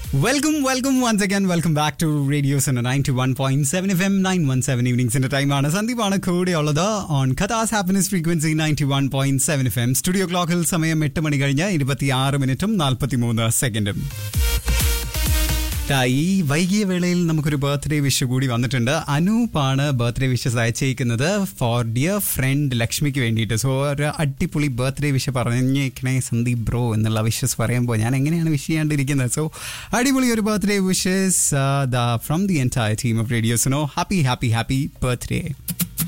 welcome welcome once again welcome back to radio's ninety one point seven F M nine one seven ഈവനിങ്സിന്റെ ടൈമാണ് സന്ദീപാണ് കൂടെയുള്ളത് on കഥാസ് happiness frequency ninety one point seven F M studio ക്ലോക്കിൽ സമയം എട്ട് മണി കഴിഞ്ഞ് ഇരുപത്തി ആറ് മിനിറ്റും നാൽപ്പത്തി മൂന്ന് സെക്കൻഡും ഈ വൈകിയ വേളയിൽ നമുക്കൊരു ബർത്ത്ഡേ വിഷ് കൂടി വന്നിട്ടുണ്ട് അനൂപാണ് ബർത്ത്ഡേ വിഷസ് അയച്ചേക്കുന്നത് ഫോർ ഡിയർ ഫ്രണ്ട് ലക്ഷ്മിക്ക് വേണ്ടിയിട്ട് സോ ഒരു അടിപൊളി ബർത്ത്ഡേ വിഷ് പറഞ്ഞേക്കണേ സന്ദീപ് ബ്രോ എന്നുള്ള വിഷസ് പറയുമ്പോൾ ഞാൻ എങ്ങനെയാണ് വിഷ് ചെയ്യാണ്ടിരിക്കുന്നത് സോ അടിപൊളി ഒരു birthday wishes from the entire team of റേഡിയോസിനോ ഹാപ്പി ഹാപ്പി ഹാപ്പി ബർത്ത്ഡേ